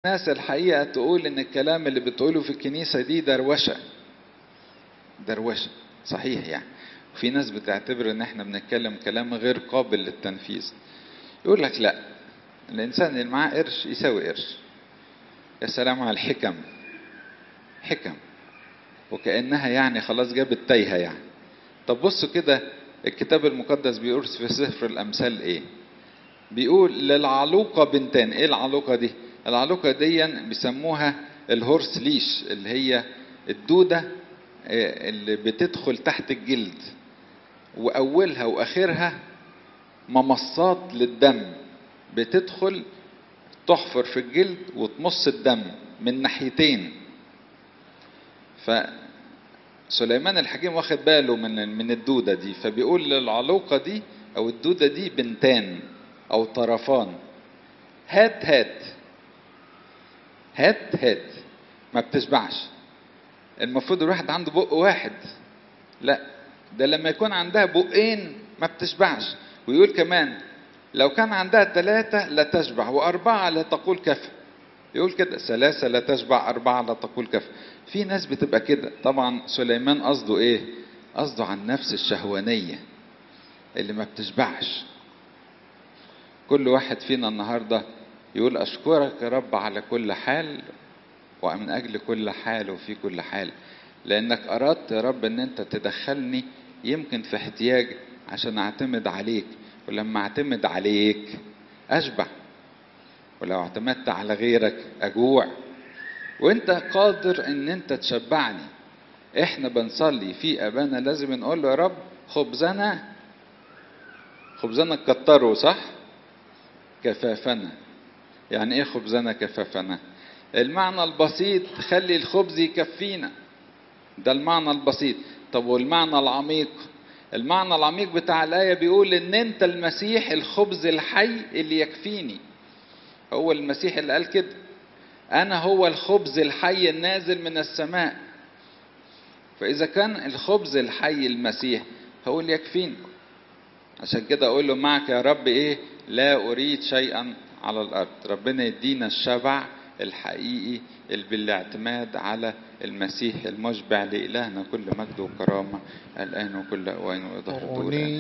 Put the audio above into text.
ناس الحقيقة تقول إن الكلام اللي بتقوله في الكنيسة دي دروشة دروشة صحيح يعني وفي ناس بتعتبر إن إحنا بنتكلم كلام غير قابل للتنفيذ يقول لك لا الإنسان اللي معاه قرش يساوي قرش يا سلام على الحكم حكم وكأنها يعني خلاص جابت تايهة يعني طب بصوا كده الكتاب المقدس بيقول في سفر الأمثال إيه بيقول للعلوقة بنتان إيه العلوقة دي العلوقة دي بيسموها الهورس ليش اللي هي الدودة اللي بتدخل تحت الجلد وأولها وآخرها ممصات للدم بتدخل تحفر في الجلد وتمص الدم من ناحيتين فسليمان الحكيم واخد باله من من الدوده دي فبيقول للعلوقه دي او الدوده دي بنتان او طرفان هات هات هات هات ما بتشبعش المفروض الواحد عنده بق واحد لا ده لما يكون عندها بقين ما بتشبعش ويقول كمان لو كان عندها ثلاثة لا تشبع وأربعة لا تقول كفى يقول كده ثلاثة لا تشبع أربعة لا تقول كفى في ناس بتبقى كده طبعا سليمان قصده إيه قصده عن النفس الشهوانية اللي ما بتشبعش كل واحد فينا النهاردة يقول أشكرك يا رب على كل حال ومن أجل كل حال وفي كل حال لأنك أردت يا رب أن أنت تدخلني يمكن في احتياج عشان أعتمد عليك ولما اعتمد عليك اشبع ولو اعتمدت على غيرك اجوع وانت قادر ان انت تشبعني احنا بنصلي في ابانا لازم نقول له يا رب خبزنا خبزنا كتره صح كفافنا يعني ايه خبزنا كفافنا المعنى البسيط خلي الخبز يكفينا ده المعنى البسيط طب والمعنى العميق المعنى العميق بتاع الآية بيقول إن أنت المسيح الخبز الحي اللي يكفيني هو المسيح اللي قال كده أنا هو الخبز الحي النازل من السماء فإذا كان الخبز الحي المسيح هو اللي يكفيني عشان كده أقول له معك يا رب إيه لا أريد شيئا على الأرض ربنا يدينا الشبع الحقيقي اللي بالاعتماد على المسيح المشبع لإلهنا كل مجد وكرامة الآن وكل أوان وإضافة